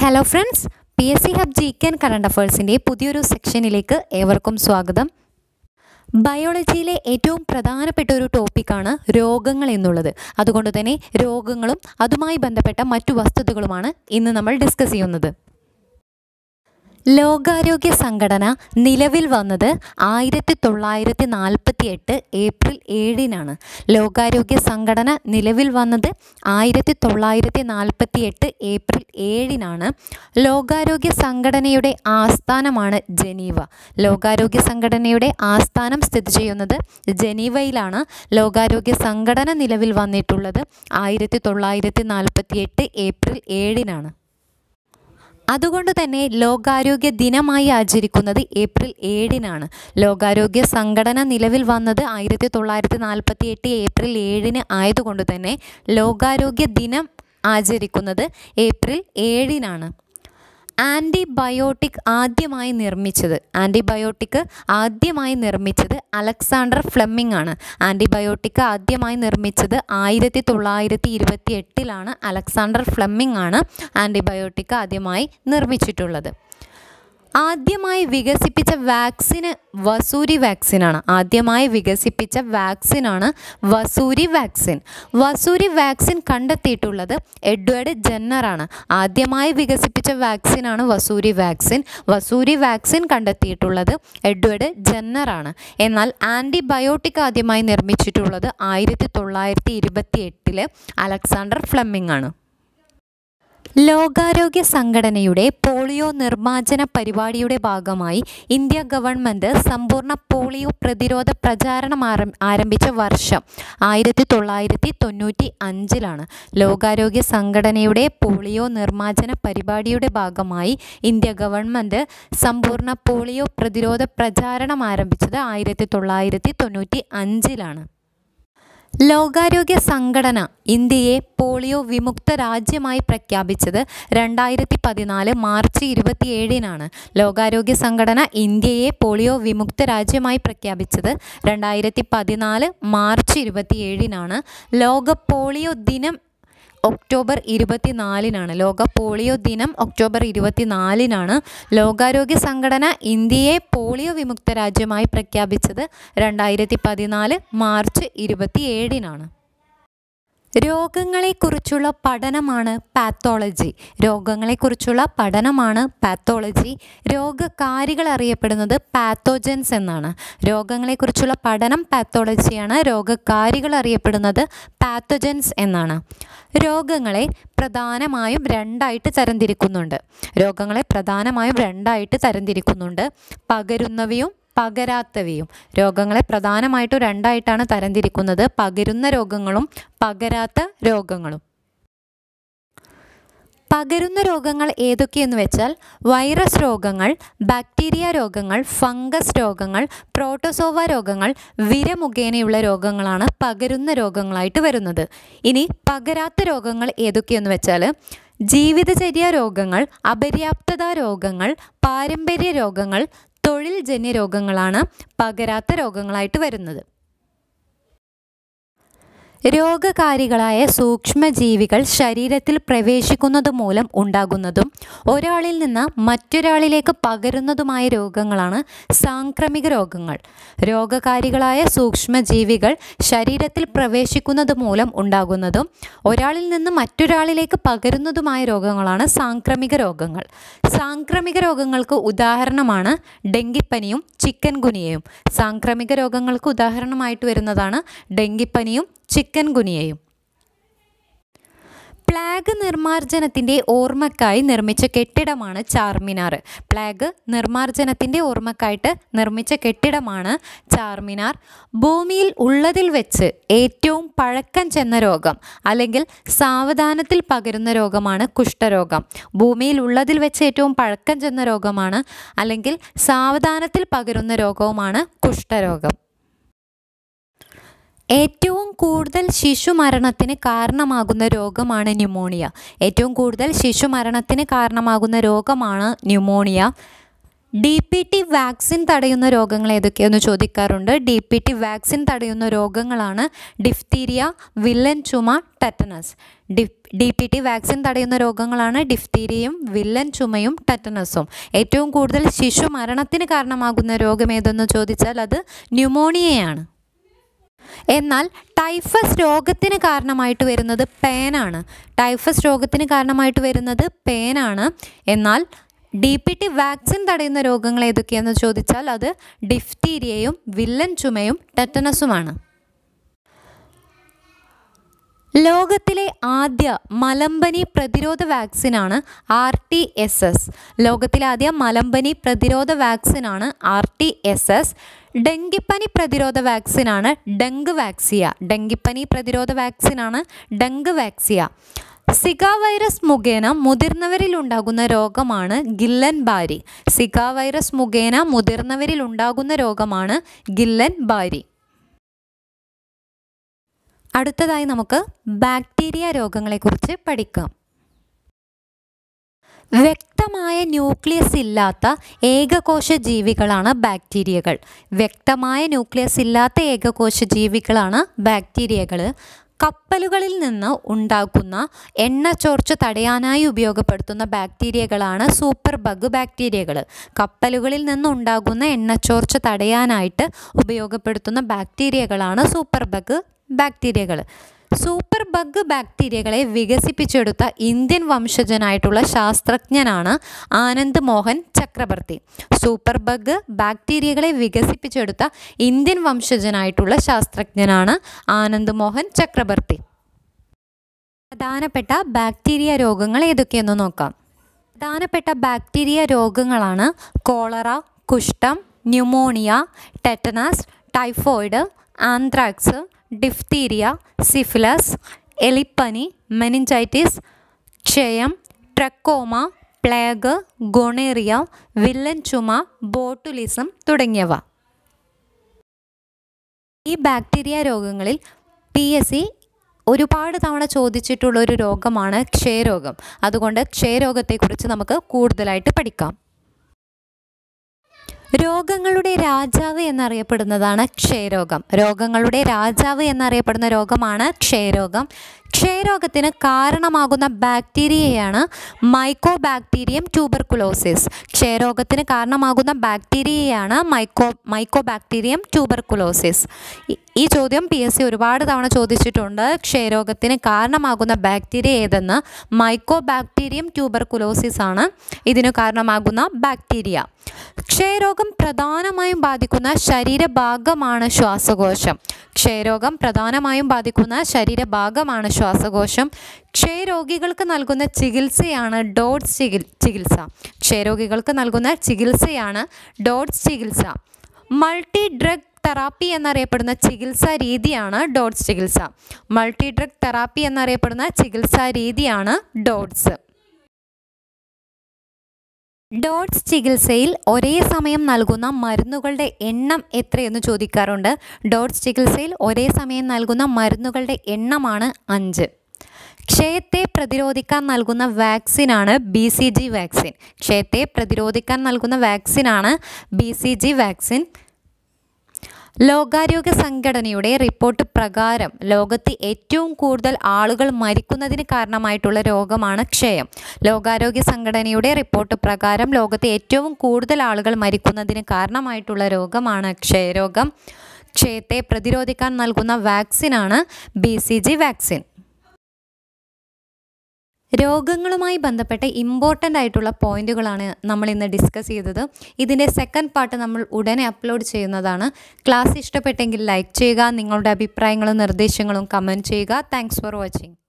hello friends P S C hub G K current അഫേഴ്സിൻ്റെ പുതിയൊരു സെക്ഷനിലേക്ക് ഏവർക്കും സ്വാഗതം ബയോളജിയിലെ ഏറ്റവും പ്രധാനപ്പെട്ട ഒരു ടോപ്പിക്കാണ് രോഗങ്ങൾ എന്നുള്ളത് അതുകൊണ്ട് തന്നെ രോഗങ്ങളും അതുമായി ബന്ധപ്പെട്ട മറ്റു വസ്തുതകളുമാണ് ഇന്ന് നമ്മൾ ഡിസ്കസ് ചെയ്യുന്നത് ലോകാരോഗ്യ സംഘടന നിലവിൽ വന്നത് ആയിരത്തി തൊള്ളായിരത്തി നാൽപ്പത്തി എട്ട് ഏപ്രിൽ ഏഴിനാണ് ലോകാരോഗ്യ സംഘടന നിലവിൽ വന്നത് ആയിരത്തി തൊള്ളായിരത്തി നാൽപ്പത്തി എട്ട് ഏപ്രിൽ ഏഴിനാണ് ലോകാരോഗ്യ സംഘടനയുടെ ആസ്ഥാനമാണ് ജനീവ ലോകാരോഗ്യ സംഘടനയുടെ ആസ്ഥാനം സ്ഥിതി ചെയ്യുന്നത് ജനീവയിലാണ് ലോകാരോഗ്യ സംഘടന നിലവിൽ വന്നിട്ടുള്ളത് ആയിരത്തി തൊള്ളായിരത്തി നാൽപ്പത്തി എട്ട് ഏപ്രിൽ ഏഴിനാണ് അതുകൊണ്ട് തന്നെ ലോകാരോഗ്യ ദിനമായി ആചരിക്കുന്നത് ഏപ്രിൽ ഏഴിനാണ് ലോകാരോഗ്യ സംഘടന നിലവിൽ വന്നത് ആയിരത്തി തൊള്ളായിരത്തി നാൽപ്പത്തി എട്ട് ഏപ്രിൽ ഏഴിന് ആയതുകൊണ്ട് തന്നെ ലോകാരോഗ്യ ദിനം ആചരിക്കുന്നത് ഏപ്രിൽ ഏഴിനാണ് ആൻറ്റിബയോട്ടിക് ആദ്യമായി നിർമ്മിച്ചത് ആൻറ്റിബയോട്ടിക് ആദ്യമായി നിർമ്മിച്ചത് അലക്സാണ്ടർ ഫ്ലെമിംഗ് ആണ് ആൻറ്റിബയോട്ടിക് ആദ്യമായി നിർമ്മിച്ചത് ആയിരത്തി തൊള്ളായിരത്തി ഇരുപത്തി എട്ടിലാണ് അലക്സാണ്ടർ ഫ്ലെമിംഗ് ആണ് ആൻറ്റിബയോട്ടിക് ആദ്യമായി നിർമ്മിച്ചിട്ടുള്ളത് ആദ്യമായി വികസിപ്പിച്ച വാക്സിന് വസൂരി വാക്സിനാണ് ആദ്യമായി വികസിപ്പിച്ച വാക്സിനാണ് വസൂരി വാക്സിൻ വസൂരി വാക്സിൻ കണ്ടെത്തിയിട്ടുള്ളത് എഡ്വേർഡ് ജെന്നറാണ് ആദ്യമായി വികസിപ്പിച്ച വാക്സിനാണ് വസൂരി വാക്സിൻ വസൂരി വാക്സിൻ കണ്ടെത്തിയിട്ടുള്ളത് എഡ്വേർഡ് ജെന്നറാണ് എന്നാൽ ആൻറ്റിബയോട്ടിക് ആദ്യമായി നിർമ്മിച്ചിട്ടുള്ളത് ആയിരത്തി തൊള്ളായിരത്തി ഇരുപത്തി എട്ടില് അലക്സാണ്ടർ ഫ്ലെമിംഗ് ആണ് ലോകാരോഗ്യ സംഘടനയുടെ പോളിയോ നിർമ്മാർജ്ജന പരിപാടിയുടെ ഭാഗമായി ഇന്ത്യ ഗവൺമെൻറ് സമ്പൂർണ്ണ പോളിയോ പ്രതിരോധ പ്രചാരണം ആരം ആരംഭിച്ച വർഷം ആയിരത്തി തൊള്ളായിരത്തി തൊണ്ണൂറ്റി അഞ്ചിലാണ് ലോകാരോഗ്യ സംഘടനയുടെ പോളിയോ നിർമ്മാർജ്ജന പരിപാടിയുടെ ഭാഗമായി ഇന്ത്യ ഗവൺമെൻറ് സമ്പൂർണ്ണ പോളിയോ പ്രതിരോധ പ്രചാരണം ആരംഭിച്ചത് ആയിരത്തി തൊള്ളായിരത്തി തൊണ്ണൂറ്റി അഞ്ചിലാണ് ലോകാരോഗ്യ സംഘടന ഇന്ത്യയെ പോളിയോ വിമുക്ത രാജ്യമായി പ്രഖ്യാപിച്ചത് രണ്ടായിരത്തി പതിനാല് മാർച്ച് ഇരുപത്തിയേഴിനാണ് ലോകാരോഗ്യ സംഘടന ഇന്ത്യയെ പോളിയോ വിമുക്ത രാജ്യമായി പ്രഖ്യാപിച്ചത് രണ്ടായിരത്തി പതിനാല് മാർച്ച് ഇരുപത്തിയേഴിനാണ് ലോക പോളിയോ ദിനം ഒക്ടോബർ ഇരുപത്തിനാലിനാണ് ലോക പോളിയോ ദിനം ഒക്ടോബർ ഇരുപത്തിനാലിനാണ് ലോകാരോഗ്യ സംഘടന ഇന്ത്യയെ പോളിയോ വിമുക്ത രാജ്യമായി പ്രഖ്യാപിച്ചത് രണ്ടായിരത്തി പതിനാല് മാർച്ച് ഇരുപത്തിയേഴിനാണ് രോഗങ്ങളെക്കുറിച്ചുള്ള പഠനമാണ് പാത്തോളജി രോഗങ്ങളെക്കുറിച്ചുള്ള പഠനമാണ് പാത്തോളജി രോഗകാരികൾ അറിയപ്പെടുന്നത് പാത്തോജൻസ് എന്നാണ് രോഗങ്ങളെക്കുറിച്ചുള്ള പഠനം പാത്തോളജിയാണ് രോഗകാരികൾ അറിയപ്പെടുന്നത് പാത്തോജൻസ് എന്നാണ് രോഗങ്ങളെ പ്രധാനമായും രണ്ടായിട്ട് തരംതിരിക്കുന്നുണ്ട് രോഗങ്ങളെ പ്രധാനമായും രണ്ടായിട്ട് തരംതിരിക്കുന്നുണ്ട് പകരുന്നവയും പകരാത്തവയും രോഗങ്ങളെ പ്രധാനമായിട്ടും രണ്ടായിട്ടാണ് തരംതിരിക്കുന്നത് പകരുന്ന രോഗങ്ങളും പകരാത്ത രോഗങ്ങളും പകരുന്ന രോഗങ്ങൾ ഏതൊക്കെയെന്ന് വെച്ചാൽ വൈറസ് രോഗങ്ങൾ ബാക്ടീരിയ രോഗങ്ങൾ ഫംഗസ് രോഗങ്ങൾ പ്രോട്ടോസോവ രോഗങ്ങൾ വിര മുഖേനയുള്ള രോഗങ്ങളാണ് പകരുന്ന രോഗങ്ങളായിട്ട് വരുന്നത് ഇനി പകരാത്ത രോഗങ്ങൾ ഏതൊക്കെയെന്ന് വെച്ചാൽ ജീവിതചര്യ രോഗങ്ങൾ അപര്യാപ്തത രോഗങ്ങൾ പാരമ്പര്യ രോഗങ്ങൾ തൊഴിൽ ജന്യ രോഗങ്ങളാണ് പകരാത്ത രോഗങ്ങളായിട്ട് വരുന്നത് രോഗകാരികളായ സൂക്ഷ്മജീവികൾ ശരീരത്തിൽ പ്രവേശിക്കുന്നത് മൂലം ഉണ്ടാകുന്നതും ഒരാളിൽ നിന്ന് മറ്റൊരാളിലേക്ക് പകരുന്നതുമായ രോഗങ്ങളാണ് സാംക്രമിക രോഗങ്ങൾ രോഗകാരികളായ സൂക്ഷ്മജീവികൾ ശരീരത്തിൽ പ്രവേശിക്കുന്നത് മൂലം ഉണ്ടാകുന്നതും ഒരാളിൽ നിന്ന് മറ്റൊരാളിലേക്ക് പകരുന്നതുമായ രോഗങ്ങളാണ് സാംക്രമിക രോഗങ്ങൾ സാംക്രമിക രോഗങ്ങൾക്ക് ഉദാഹരണമാണ് ഡെങ്കിപ്പനിയും ചിക്കൻ ഗുനിയയും സാംക്രമിക രോഗങ്ങൾക്ക് ഉദാഹരണമായിട്ട് വരുന്നതാണ് ഡെങ്കിപ്പനിയും ചിക്കൻ ഗുനിയയും പ്ലാഗ് നിർമ്മാർജ്ജനത്തിൻ്റെ ഓർമ്മക്കായി നിർമ്മിച്ച കെട്ടിടമാണ് ചാർമിനാർ പ്ലാഗ് നിർമ്മാർജ്ജനത്തിൻ്റെ ഓർമ്മക്കായിട്ട് നിർമ്മിച്ച കെട്ടിടമാണ് ചാർമിനാർ ഭൂമിയിൽ ഉള്ളതിൽ വെച്ച് ഏറ്റവും പഴക്കം ചെന്ന രോഗം അല്ലെങ്കിൽ സാവധാനത്തിൽ പകരുന്ന രോഗമാണ് കുഷ്ഠരോഗം ഭൂമിയിൽ ഉള്ളതിൽ വെച്ച് ഏറ്റവും പഴക്കം ചെന്ന രോഗമാണ് അല്ലെങ്കിൽ സാവധാനത്തിൽ പകരുന്ന രോഗവുമാണ് കുഷ്ഠരോഗം ഏറ്റവും കൂടുതൽ ശിശുമരണത്തിന് കാരണമാകുന്ന രോഗമാണ് ന്യൂമോണിയ ഏറ്റവും കൂടുതൽ ശിശുമരണത്തിന് കാരണമാകുന്ന രോഗമാണ് pneumonia D P T vaccine തടയുന്ന രോഗങ്ങൾ ഏതൊക്കെയെന്ന് ചോദിക്കാറുണ്ട് ഡി പി ടി വാക്സിൻ തടയുന്ന രോഗങ്ങളാണ് ഡിഫ്തീരിയ വില്ലൻ ചുമ tetanus D D P T vaccine തടയുന്ന രോഗങ്ങളാണ് ഡിഫ്തീരിയയും വില്ലൻ ചുമയും ടെറ്റനസും ഏറ്റവും കൂടുതൽ ശിശു മരണത്തിന് കാരണമാകുന്ന രോഗം ഏതെന്ന് ചോദിച്ചാൽ അത് ന്യൂമോണിയയാണ് എന്നാൽ ടൈഫസ് രോഗത്തിന് കാരണമായിട്ട് വരുന്നത് പേനാണ് ടൈഫസ് രോഗത്തിന് കാരണമായിട്ട് വരുന്നത് പേനാണ് എന്നാൽ ഡി പി ടി വാക്സിൻ തടയുന്ന രോഗങ്ങൾ ഏതൊക്കെയാണെന്ന് ചോദിച്ചാൽ അത് ഡിഫ്തീരിയയും വില്ലൻ ചുമയും ടെറ്റനസുമാണ് ലോകത്തിലെ ആദ്യ മലമ്പനി പ്രതിരോധ വാക്സിനാണ് ആർ ടി എസ് എസ് ലോകത്തിലെ ആദ്യ മലമ്പനി പ്രതിരോധ വാക്സിനാണ് ആർ ടി എസ് എസ് ഡെങ്കിപ്പനി പ്രതിരോധ വാക്സിനാണ് ഡെങ്ക് വാക്സിയ ഡെങ്കിപ്പനി പ്രതിരോധ വാക്സിനാണ് ഡെങ്ക് വാക്സിയ സിക വൈറസ് മുഖേന മുതിർന്നവരിൽ ഉണ്ടാകുന്ന രോഗമാണ് ഗില്ലൻ ബാരി സിക വൈറസ് മുഖേന മുതിർന്നവരിൽ ഉണ്ടാകുന്ന രോഗമാണ് ഗില്ലൻ ബാരി അടുത്തതായി നമുക്ക് ബാക്ടീരിയ രോഗങ്ങളെക്കുറിച്ച് പഠിക്കാം വ്യക്തമായ ന്യൂക്ലിയസ് ഇല്ലാത്ത ഏകകോശ ജീവികളാണ് ബാക്ടീരിയകൾ വ്യക്തമായ ന്യൂക്ലിയസ് ഇല്ലാത്ത ഏകകോശ ജീവികളാണ് ബാക്ടീരിയകൾ കപ്പലുകളിൽ നിന്ന് ഉണ്ടാക്കുന്ന എണ്ണ ചോർച്ച തടയാനായി ഉപയോഗപ്പെടുത്തുന്ന ബാക്ടീരിയകളാണ് സൂപ്പർ ബഗ് ബാക്ടീരിയകൾ കപ്പലുകളിൽ നിന്ന് ഉണ്ടാകുന്ന എണ്ണച്ചോർച്ച തടയാനായിട്ട് ഉപയോഗപ്പെടുത്തുന്ന ബാക്ടീരിയകളാണ് സൂപ്പർ ബഗ് ബാക്ടീരിയകൾ സൂപ്പർ ബഗ് ബാക്ടീരിയകളെ വികസിപ്പിച്ചെടുത്ത ഇന്ത്യൻ വംശജനായിട്ടുള്ള ശാസ്ത്രജ്ഞനാണ് ആനന്ദ് മോഹൻ ചക്രവർത്തി സൂപ്പർ ബഗ് ബാക്ടീരിയകളെ വികസിപ്പിച്ചെടുത്ത ഇന്ത്യൻ വംശജനായിട്ടുള്ള ശാസ്ത്രജ്ഞനാണ് ആനന്ദ് മോഹൻ ചക്രവർത്തി പ്രധാനപ്പെട്ട ബാക്ടീരിയ രോഗങ്ങൾ ഏതൊക്കെയെന്ന് നോക്കാം പ്രധാനപ്പെട്ട ബാക്ടീരിയ രോഗങ്ങളാണ് കോളറ കുഷ്ഠം pneumonia tetanus typhoid anthrax diphtheria syphilis എലിപ്പനി മെനിഞ്ചൈറ്റിസ് ക്ഷയം ട്രക്കോമ പ്ലേഗ് ഗൊണേറിയ വില്ലൻ ചുമ ബോട്ടുലിസം തുടങ്ങിയവ ഈ ബാക്ടീരിയ രോഗങ്ങളിൽ പി എസ് സി ഒരുപാട് തവണ ചോദിച്ചിട്ടുള്ള ഒരു രോഗമാണ് ക്ഷയരോഗം അതുകൊണ്ട് ക്ഷയരോഗത്തെക്കുറിച്ച് നമുക്ക് കൂടുതലായിട്ട് പഠിക്കാം രോഗങ്ങളുടെ രാജാവ് എന്നറിയപ്പെടുന്നതാണ് ക്ഷയരോഗം രോഗങ്ങളുടെ രാജാവ് എന്നറിയപ്പെടുന്ന രോഗമാണ് ക്ഷയരോഗം ക്ഷയരോഗത്തിന് കാരണമാകുന്ന ബാക്ടീരിയയാണ് മൈക്കോ ബാക്ടീരിയം ട്യൂബർകുലോസിസ് ക്ഷയരോഗത്തിന് കാരണമാകുന്ന ബാക്ടീരിയയാണ് മൈക്കോ മൈക്കോ ബാക്ടീരിയം ട്യൂബർകുലോസിസ് ഈ ചോദ്യം പി എസ് സി ഒരുപാട് തവണ ചോദിച്ചിട്ടുണ്ട് ക്ഷയരോഗത്തിന് കാരണമാകുന്ന ബാക്ടീരിയ ഏതെന്ന് മൈക്കോ ബാക്ടീരിയം ട്യൂബർകുലോസിസ് ആണ് ഇതിനു കാരണമാകുന്ന ബാക്ടീരിയ ക്ഷയരോഗം പ്രധാനമായും ബാധിക്കുന്ന ശരീരഭാഗമാണ് ശ്വാസകോശം ക്ഷയരോഗം പ്രധാനമായും ബാധിക്കുന്ന ശരീരഭാഗമാണ് ശ്വാസകോശം ക്ഷയരോഗികൾക്ക് നൽകുന്ന ചികിത്സയാണ് ഡോട്ട്സ് ചികിൽ ചികിത്സ ക്ഷയരോഗികൾക്ക് നൽകുന്ന ചികിത്സയാണ് ഡോട്ട്സ് ചികിത്സ മൾട്ടി ഡ്രഗ് തെറാപ്പി എന്നറിയപ്പെടുന്ന ചികിത്സാ രീതിയാണ് ഡോട്ട്സ് ചികിത്സ മൾട്ടി ഡ്രഗ് തെറാപ്പി എന്നറിയപ്പെടുന്ന ചികിത്സാ രീതിയാണ് ഡോട്ട്സ് ഡോട്ട്സ് ചികിത്സയിൽ ഒരേ സമയം നൽകുന്ന മരുന്നുകളുടെ എണ്ണം എത്രയെന്ന് ചോദിക്കാറുണ്ട് ഡോട്ട്സ് ചികിത്സയിൽ ഒരേ സമയം നൽകുന്ന മരുന്നുകളുടെ എണ്ണമാണ് അഞ്ച് ക്ഷയത്തെ പ്രതിരോധിക്കാൻ നൽകുന്ന വാക്സിനാണ് ബി സി ജി വാക്സിൻ ക്ഷയത്തെ പ്രതിരോധിക്കാൻ നൽകുന്ന വാക്സിനാണ് ബി സി ജി വാക്സിൻ ലോകാരോഗ്യ സംഘടനയുടെ റിപ്പോർട്ട് പ്രകാരം ലോകത്ത് ഏറ്റവും കൂടുതൽ ആളുകൾ മരിക്കുന്നതിന് കാരണമായിട്ടുള്ള രോഗമാണ് ക്ഷയം ലോകാരോഗ്യ സംഘടനയുടെ റിപ്പോർട്ട് പ്രകാരം ലോകത്ത് ഏറ്റവും കൂടുതൽ ആളുകൾ മരിക്കുന്നതിന് കാരണമായിട്ടുള്ള രോഗമാണ് ക്ഷയരോഗം ക്ഷയത്തെ പ്രതിരോധിക്കാൻ നൽകുന്ന വാക്സിനാണ് ബി സി ജി വാക്സിൻ രോഗങ്ങളുമായി ബന്ധപ്പെട്ട ഇമ്പോർട്ടൻ്റ് ആയിട്ടുള്ള പോയിന്റുകളാണ് നമ്മൾ ഇന്ന് ഡിസ്കസ് ചെയ്തത് ഇതിൻ്റെ സെക്കൻഡ് പാർട്ട് നമ്മൾ ഉടനെ അപ്ലോഡ് ചെയ്യുന്നതാണ് ക്ലാസ് ഇഷ്ടപ്പെട്ടെങ്കിൽ ലൈക്ക് ചെയ്യുക നിങ്ങളുടെ അഭിപ്രായങ്ങളും നിർദ്ദേശങ്ങളും കമൻറ്റ് ചെയ്യുക താങ്ക്സ് ഫോർ വാച്ചിങ്